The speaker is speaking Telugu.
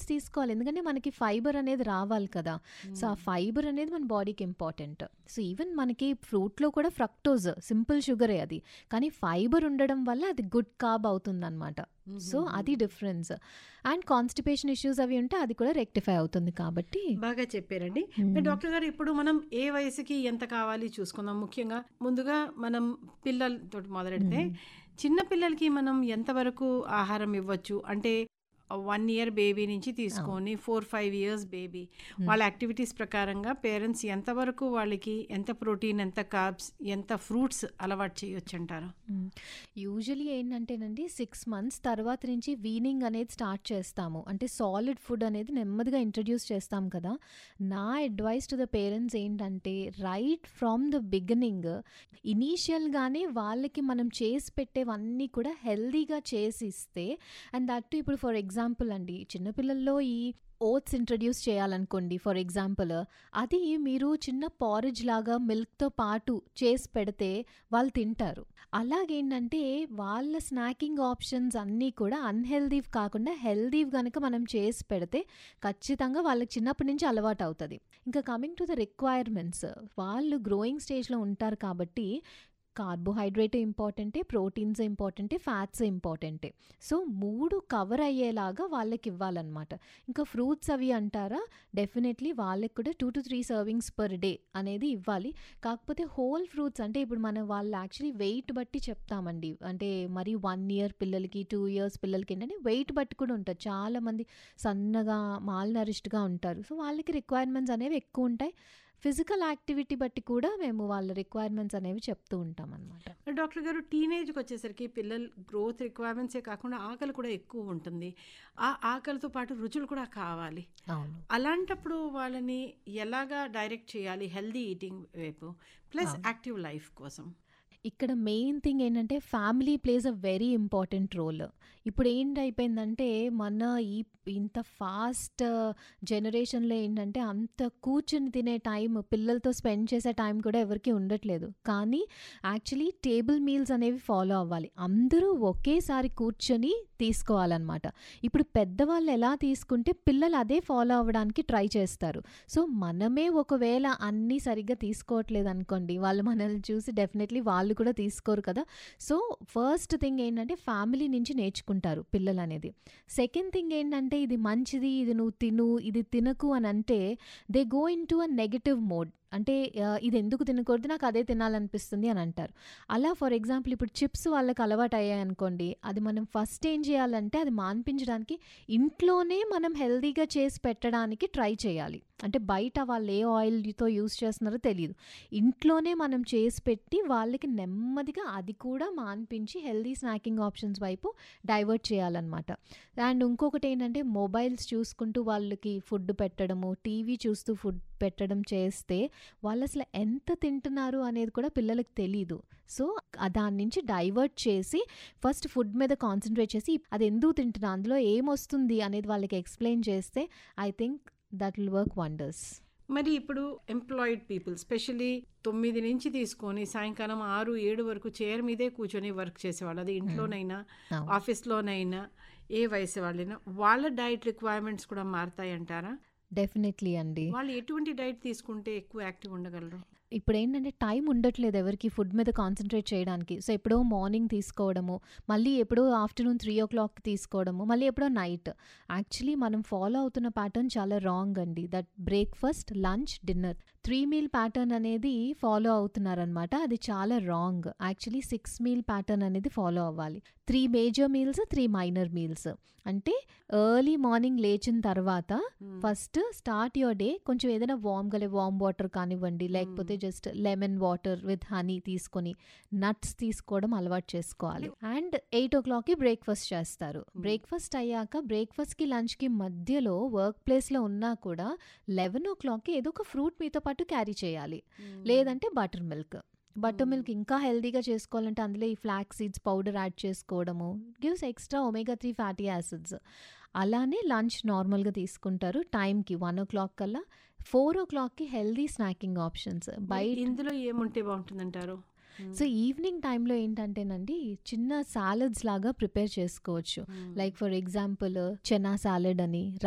ఫ్రూట్స్ తీసుకోవాలి ఎందుకంటే మనకి ఫైబర్ అనేది రావాలి కదా సో ఆ ఫైబర్ అనేది మన బాడీకి ఇంపార్టెంట్ సో ఈవెన్ మనకి ఫ్రూట్లో కూడా ఫ్రక్టోజ్ సింపుల్ షుగరే అది కానీ ఫైబర్ ఉండడం వల్ల అది గుడ్ కార్బ్ అవుతుంది సో అది డిఫరెన్స్ అండ్ కాన్స్టిపేషన్ ఇష్యూస్ అవి ఉంటే అది కూడా రెక్టిఫై అవుతుంది కాబట్టి బాగా చెప్పారండి మ్మ్. మరి డాక్టర్ గారు ఇప్పుడు మనం ఏ వయసుకి ఎంత కావాలి చూసుకుందాం ముఖ్యంగా ముందుగా మనం పిల్లలతో మొదలెడితే చిన్న పిల్లలకి మనం ఎంతవరకు ఆహారం ఇవ్వచ్చు అంటే వన్ ఇయర్ బేబీ నుంచి తీసుకొని ఫోర్ ఫైవ్ ఇయర్స్ బేబీ వాళ్ళ యాక్టివిటీస్ ప్రకారంగా పేరెంట్స్ ఎంతవరకు వాళ్ళకి ఎంత ప్రోటీన్ ఎంత కార్బ్స్ ఎంత ఫ్రూట్స్ అలవాటు చేయొచ్చు అంటారు యూజువలీ ఏంటంటేనండి సిక్స్ మంత్స్ తర్వాత నుంచి వీనింగ్ అనేది స్టార్ట్ చేస్తాము అంటే సాలిడ్ ఫుడ్ అనేది నెమ్మదిగా ఇంట్రడ్యూస్ చేస్తాం కదా నా అడ్వైస్ టు ద పేరెంట్స్ ఏంటంటే రైట్ ఫ్రమ్ ద బిగినింగ్ ఇనీషియల్గానే వాళ్ళకి మనం చేసి పెట్టేవన్నీ కూడా హెల్దీగా చేసి ఇస్తే అండ్ దట్టు ఇప్పుడు ఫర్ ఎగ్జాంపుల్ అండి చిన్నపిల్లల్లో ఈ ఓట్స్ ఇంట్రడ్యూస్ చేయాలనుకోండి ఫర్ ఎగ్జాంపుల్ అది మీరు చిన్న పారేజ్ లాగా మిల్క్తో పాటు చేసి పెడితే వాళ్ళు తింటారు అలాగేంటంటే వాళ్ళ స్నాకింగ్ ఆప్షన్స్ అన్నీ కూడా అన్హెల్దీ కాకుండా హెల్దీ కనుక మనం చేసి పెడితే ఖచ్చితంగా వాళ్ళకి చిన్నప్పటి నుంచి అలవాటు అవుతుంది ఇంకా కమింగ్ టు ద రిక్వైర్మెంట్స్ వాళ్ళు గ్రోయింగ్ స్టేజ్లో ఉంటారు కాబట్టి కార్బోహైడ్రేట్ ఇంపార్టెంటే ప్రోటీన్స్ ఇంపార్టెంటే ఫ్యాట్స్ ఇంపార్టెంటే సో మూడు కవర్ అయ్యేలాగా వాళ్ళకి ఇవ్వాలన్నమాట ఇంకా ఫ్రూట్స్ అవి అంటారా డెఫినెట్లీ వాళ్ళకి కూడా two to three servings per day అనేది ఇవ్వాలి కాకపోతే హోల్ ఫ్రూట్స్ అంటే ఇప్పుడు మనం వాళ్ళు యాక్చువల్లీ వెయిట్ బట్టి చెప్తామండి అంటే మరి వన్ ఇయర్ పిల్లలకి టూ ఇయర్స్ పిల్లలకి ఏంటంటే వెయిట్ బట్టి కూడా ఉంటుంది చాలామంది సన్నగా మాల్ నరిష్డ్గా ఉంటారు సో వాళ్ళకి రిక్వైర్మెంట్స్ అనేవి ఎక్కువ ఉంటాయి ఫిజికల్ యాక్టివిటీ బట్టి కూడా మేము వాళ్ళ రిక్వైర్మెంట్స్ అనేవి చెప్తూ ఉంటాం అనమాట డాక్టర్ గారు టీనేజ్కి వచ్చేసరికి పిల్లల గ్రోత్ రిక్వైర్మెంట్సే కాకుండా ఆకలి కూడా ఎక్కువ ఉంటుంది ఆ ఆకలితో పాటు రుచులు కూడా కావాలి అవును అలాంటప్పుడు వాళ్ళని ఎలాగా డైరెక్ట్ చేయాలి హెల్దీ ఈటింగ్ వైపు ప్లస్ అవును. యాక్టివ్ లైఫ్ కోసం ఇక్కడ మెయిన్ థింగ్ ఏంటంటే family plays a very important role ఇప్పుడు ఏంటి అయిపోయిందంటే మన ఈ ఇంత ఫాస్ట్ జనరేషన్లో ఏంటంటే అంత కూర్చుని తినే టైం పిల్లలతో స్పెండ్ చేసే టైం కూడా ఎవరికి ఉండట్లేదు కానీ యాక్చువల్లీ టేబుల్ మీల్స్ అనేవి ఫాలో అవ్వాలి అందరూ ఒకేసారి కూర్చొని తీసుకోవాలన్నమాట ఇప్పుడు పెద్దవాళ్ళు ఎలా తీసుకుంటే పిల్లలు అదే ఫాలో అవ్వడానికి ట్రై చేస్తారు సో మనమే ఒకవేళ అన్నీ సరిగ్గా తీసుకోవట్లేదు అనుకోండి వాళ్ళు మనల్ని చూసి డెఫినెట్లీ వాళ్ళు కూడా తీసుకోరు కదా సో ఫస్ట్ థింగ్ ఏంటంటే ఫ్యామిలీ నుంచి నేర్చుకుంటారు పిల్లలు అనేది సెకండ్ థింగ్ ఏంటంటే ఇది మంచిది ఇది నువ్వు తిను ఇది తినకు అని అంటే they go into a negative mode అంటే ఆ, ఇది ఎందుకు తినకూడదు నాకు అదే తినాలనిపిస్తుంది అని అంటారు అలా ఫర్ ఎగ్జాంపుల్ ఇప్పుడు చిప్స్ వాళ్ళకి అలవాటు అయ్యాయి అనుకోండి అది మనం ఫస్ట్ ఏం చేయాలంటే అది మాన్పించడానికి ఇంట్లోనే మనం హెల్తీగా చేసి పెట్టడానికి ట్రై చేయాలి అంటే బయట వాళ్ళు ఏ ఆయిల్తో యూస్ చేస్తున్నారో తెలియదు ఇంట్లోనే మనం చేసి పెట్టి వాళ్ళకి నెమ్మదిగా అది కూడా మాన్పించి హెల్దీ స్నాకింగ్ ఆప్షన్స్ వైపు డైవర్ట్ చేయాలన్నమాట అండ్ ఇంకొకటి ఏంటంటే మొబైల్స్ చూసుకుంటూ వాళ్ళకి ఫుడ్ పెట్టడము టీవీ చూస్తూ ఫుడ్ పెట్టడం చేస్తే వాళ్ళు అసలు ఎంత తింటున్నారు అనేది కూడా పిల్లలకు తెలీదు సో ఆ దాని నుంచి డైవర్ట్ చేసి ఫస్ట్ ఫుడ్ మీద కాన్సన్ట్రేట్ చేసి అది ఎందుకు తింటున్నా అందులో ఏమొస్తుంది అనేది వాళ్ళకి ఎక్స్ప్లెయిన్ చేస్తే I think that will work wonders మరి ఇప్పుడు ఎంప్లాయిడ్ పీపుల్ స్పెషలీ తొమ్మిది నుంచి తీసుకొని సాయంకాలం ఆరు ఏడు వరకు చైర్ మీదే కూర్చొని వర్క్ చేసేవాళ్ళు అది ఇంట్లోనైనా అవును. ఆఫీస్లోనైనా ఏ వయసు వాళ్ళైనా వాళ్ళ డైట్ రిక్వైర్మెంట్స్ కూడా మారుతాయి అంటారా డెఫినెట్లీ అండి వాళ్ళు ఎటువంటి డైట్ తీసుకుంటే ఎక్కువ యాక్టివ్ ఉండగలరు ఇప్పుడు ఏంటంటే టైం ఉండట్లేదు ఎవరికి ఫుడ్ మీద కాన్సన్ట్రేట్ చేయడానికి సో ఎప్పుడో మార్నింగ్ తీసుకోవడము మళ్ళీ ఎప్పుడో ఆఫ్టర్నూన్ త్రీ ఓ క్లాక్ తీసుకోవడము మళ్ళీ ఎప్పుడో నైట్ యాక్చువల్లీ మనం ఫాలో అవుతున్న ప్యాటర్న్ చాలా రాంగ్ అండి that breakfast lunch dinner three meal pattern అనేది ఫాలో అవుతున్నారనమాట అది చాలా wrong actually six meal pattern అనేది ఫాలో అవ్వాలి three major meals three minor meals అంటే ఎర్లీ మార్నింగ్ లేచిన తర్వాత ఫస్ట్ స్టార్ట్ యువర్ డే కొంచెం ఏదైనా వామ్ గలే వామ్ వాటర్ కానివ్వండి లేకపోతే just lemon water with honey తీసుకొని నట్స్ తీసుకోవడం అలవాటు చేసుకోవాలి అండ్ ఎయిట్ ఓ క్లాక్కి బ్రేక్ఫాస్ట్ చేస్తారు బ్రేక్ఫాస్ట్ అయ్యాక బ్రేక్ఫాస్ట్కి లంచ్కి మధ్యలో వర్క్ ప్లేస్లో ఉన్నా కూడా లెవెన్ ఓ క్లాక్కి ఏదో ఒక ఫ్రూట్ మీతో పాటు క్యారీ చేయాలి లేదంటే బటర్ మిల్క్ బటర్ మిల్క్ ఇంకా హెల్తీగా చేసుకోవాలంటే అందులో ఈ ఫ్లాక్ సీడ్స్ పౌడర్ యాడ్ చేసుకోవడము gives extra omega three fatty acids అలానే లంచ్ నార్మల్గా తీసుకుంటారు టైంకి వన్ ఓ క్లాక్ కల్లా ఫోర్ ఓ క్లాక్కి హెల్దీ స్నాకింగ్ ఆప్షన్స్ మరి బయట ఇందులో ఏముంటే బాగుంటుందంటారు సో ఈవినింగ్ టైంలో ఏంటంటేనండి చిన్న సాలడ్స్ లాగా ప్రిపేర్ చేసుకోవచ్చు like for example chana salad అని